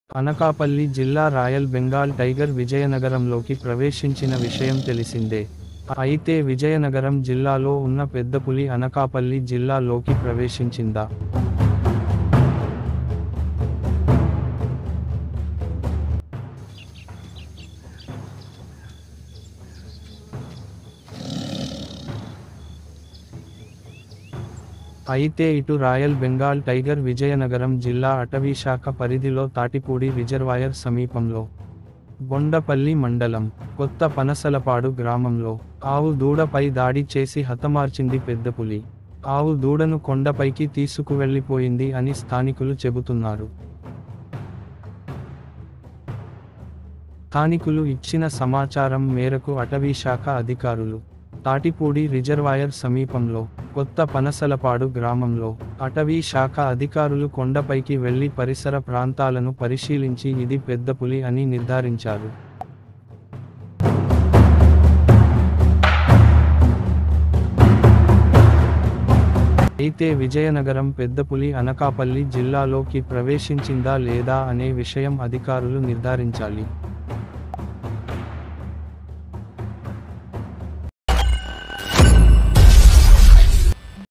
అనకాపల్లి జిల్లా royal Bengal tiger విజయనగరంలోకి ప్రవేశించిన విషయం తెలిసిందే అయితే విజయనగరం జిల్లాలో ఉన్న పెద్దపులి అనకాపల్లి జిల్లాలోకి ప్రవేశించిందా అయితే ఇటు రాయల్ బెంగాల్ టైగర్ విజయనగరం జిల్లా అటవీ శాఖ పరిధిలో తాటిపూడి రిజర్వాయర్ సమీపంలో బొండపల్లి మండలం కొత్త పనసలపాడు గ్రామంలో ఆవు దూడపై దాడి చేసి హతమార్చింది పెద్దపులి ఆవు దూడను కొండపైకి తీసుకువెళ్లిపోయింది అని స్థానికులు చెబుతున్నారు స్థానికులు ఇచ్చిన సమాచారం మేరకు అటవీ శాఖ అధికారులు తాటిపూడి రిజర్వాయర్ సమీపంలో కొత్త పనసలపాడు గ్రామంలో అటవీ శాఖ అధికారులు కొండపైకి వెళ్లి పరిసర ప్రాంతాలను పరిశీలించి ఇది పెద్ద పులి అని నిర్ధారించారు అయితే విజయనగరం పెద్దపులి అనకాపల్లి జిల్లాలోకి ప్రవేశించిందా లేదా అనే విషయం అధికారులు నిర్ధారించాలి